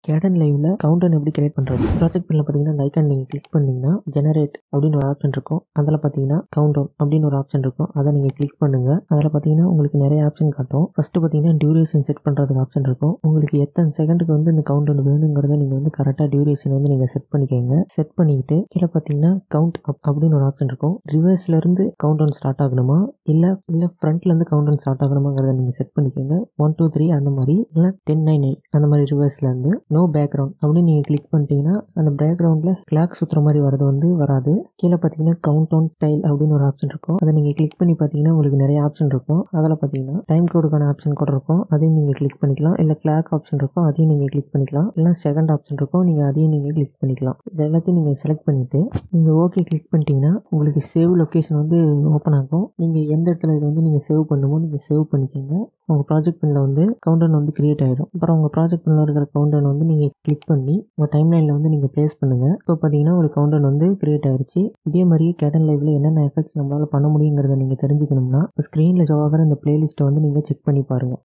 கேடன் லைவ்ல கவுண்டர் எப்படி கிரியேட் பண்ணுறது ப்ராஜெக்ட் பில்ல பார்த்தீங்கன்னா அந்த ஐக்கான் நீங்கள் கிளிக் பண்ணீங்கன்னா ஜெனரேட் அப்படின்னு ஒரு ஆப்ஷன் இருக்கும் அதில் பார்த்தீங்கன்னா கவுண்டவுன் அப்படின்னு ஒரு ஆப்ஷன் இருக்கும் அதை நீங்கள் கிளிக் பண்ணுங்க அதில் பார்த்தீங்கன்னா உங்களுக்கு நிறைய ஆப்ஷன் காட்டும் ஃபர்ஸ்ட் பார்த்தீங்கன்னா டியூரேஷன் செட் பண்ணுறதுக்கு ஆப்ஷன் இருக்கும் உங்களுக்கு எத்தனை செகண்டுக்கு வந்து இந்த கவுண்டவுன் வேணுங்கிறத நீங்கள் வந்து கரெக்டாக டியூரேஷன் வந்து நீங்கள் செட் பண்ணிக்கோங்க செட் பண்ணிக்கிட்டு கீழே பார்த்தீங்கன்னா கவுண்ட் அப் அப்படின்னு ஒரு ஆப்ஷன் இருக்கும் ரிவர்ஸ்ல இருந்து கவுண்டவுன் ஸ்டார்ட் ஆகணுமா இல்லை இல்லை ஃப்ரண்ட்ல இருந்து கவுண்டவுன் ஸ்டார்ட் ஆகணுமாங்கிறத நீங்கள் செட் பண்ணிக்கோங்க ஒன் டூ த்ரீ அந்த மாதிரி இல்லை டென் நைன் எயிட் அந்த மாதிரி ரிவர்ஸ்ல இருந்து நோ பேக்ரவுண்ட் அப்படின்னு நீங்கள் கிளிக் பண்ணிட்டீங்கன்னா அந்த பேக்ரவுண்டில் கிளாக் சுற்றுற மாதிரி வரது வந்து வராது கீழே பார்த்தீங்கன்னா கவுண்ட் டவுன் ஸ்டைல் அப்படின்னு ஒரு ஆப்ஷன் இருக்கும் அதை நீங்கள் கிளிக் பண்ணி பார்த்தீங்கன்னா உங்களுக்கு நிறைய ஆப்ஷன் இருக்கும் அதில் பார்த்தீங்கன்னா டைம் கோடுக்கான ஆப்ஷன் கூட இருக்கும் அதையும் நீங்கள் கிளிக் பண்ணிக்கலாம் இல்லை கிளாக் ஆப்ஷன் இருக்கும் அதையும் நீங்கள் கிளிக் பண்ணிக்கலாம் இல்லை செகண்ட் ஆப்ஷன் இருக்கும் நீங்கள் அதையும் நீங்கள் கிளிக் பண்ணிக்கலாம் இது எல்லாத்தையும் நீங்கள் செலக்ட் பண்ணிவிட்டு நீங்கள் ஓகே கிளிக் பண்ணிட்டீங்கன்னா உங்களுக்கு சேவ் லொக்கேஷன் வந்து ஓப்பன் ஆகும் நீங்கள் எந்த இடத்துல இது வந்து நீங்கள் சேவ் பண்ணுமோ நீங்கள் சேவ் பண்ணிக்கோங்க உங்கள் ப்ராஜெக்ட் பின்னில் வந்து கவுண்டர் வந்து கிரியேட் ஆகிடும் அப்புறம் உங்கள் ப்ராஜெக்ட் பின்னில் இருக்கிற கவுண்டர் வந்து நீங்கள் கிளிக் பண்ணி உங்கள் டைம்லைனில் வந்து நீங்கள் ப்ளேஸ் பண்ணுங்கள் இப்போ பார்த்தீங்கன்னா ஒரு கவுண்டர் வந்து கிரியேட் ஆயிருச்சு இதே மாதிரியே கேட்டன் லைவ்ல என்னென்ன எஃபெக்ட்ஸ் நம்மளால் பண்ண முடியுங்கிறத நீங்கள் தெரிஞ்சுக்கணும்னா ஸ்க்ரீனில் ஷோ ஆகிற இந்த பிளேலிஸ்ட்டை வந்து நீங்கள் செக் பண்ணி பாருங்கள்